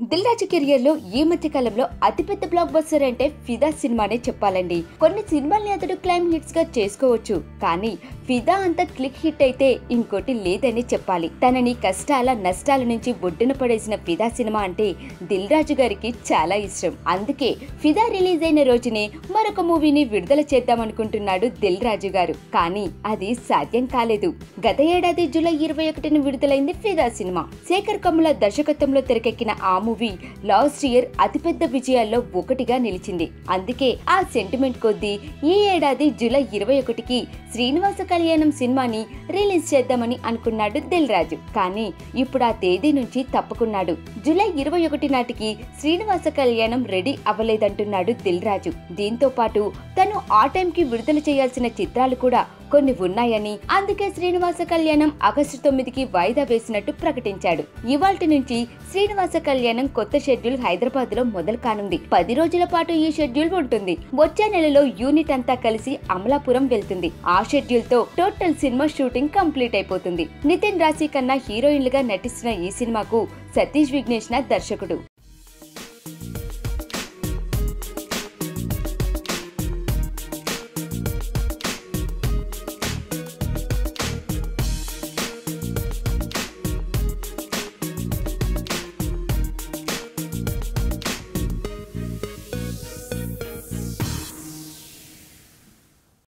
దిల్ రాజు career లో ఈ మధ్య కాలంలో అతిపెద్ద బ్లాక్ బస్టర్ అంటే ఫిదా సినిమానే చెప్పాలండి కొన్ని సినిమాల్ని అతడు క్లైమ్ హిట్స్ గా చేసుకోవచ్చు కానీ ఫిదా అంత క్లిక్ హిట్ అయితే ఇంకోటి లేదని చెప్పాలి తనని కష్టాల నష్టాల నుంచి ఒడ్డున పడేసిన ఫిదా సినిమా అంటే దిల్ రాజు గారికి చాలా ఇష్టం అందుకే ఫిదా రిలీజ్ అయిన రోజునే మరొక మూవీని విడుదల చేద్దామనుకుంటున్నాడు దిల్ రాజు గారు కానీ అది సాధ్యం కాలేదు గత ఏడాది జూలై ఇరవై ఒకటిన విడుదలైంది ఫిదా సినిమా శేఖర్ కమ్ముల దర్శకత్వంలో తెరకెక్కిన ఆ మూవీ లాస్ట్ ఇయర్ అతిపెద్ద విజయాల్లో ఒకటిగా నిలిచింది అందుకే ఆ సెంటిమెంట్ కొద్దీ ఈ ఏడాది జూలై ఇరవై ఒకటికి శ్రీనివాస కళ్యాణం సినిమాని రిలీజ్ చేద్దామని అనుకున్నాడు దిల్ రాజు కానీ ఇప్పుడు ఆ తేదీ నుంచి తప్పుకున్నాడు జూలై ఇరవై ఒకటి నాటికి శ్రీనివాస కళ్యాణం రెడీ అవ్వలేదంటున్నాడు దిల్ రాజు దీంతో పాటు తను ఆ టైంకి విడుదల చేయాల్సిన చిత్రాలు కూడా కొన్ని ఉన్నాయని అందుకే శ్రీనివాస కళ్యాణం ఆగస్టు తొమ్మిదికి వాయిదా వేసినట్టు ప్రకటించాడు ఇవాల్టి నుంచి శ్రీనివాస కళ్యాణం కొత్త షెడ్యూల్ హైదరాబాద్ లో మొదలు కానుంది పది రోజుల పాటు ఈ షెడ్యూల్ ఉంటుంది వచ్చే నెలలో యూనిట్ అంతా కలిసి అమలాపురం వెళ్తుంది ఆ షెడ్యూల్ తో టోటల్ సినిమా షూటింగ్ కంప్లీట్ అయిపోతుంది నితిన్ రాశి కన్నా హీరోయిన్లుగా నటిస్తున్న ఈ సినిమాకు సతీష్ విఘ్నేష్ నా దర్శకుడు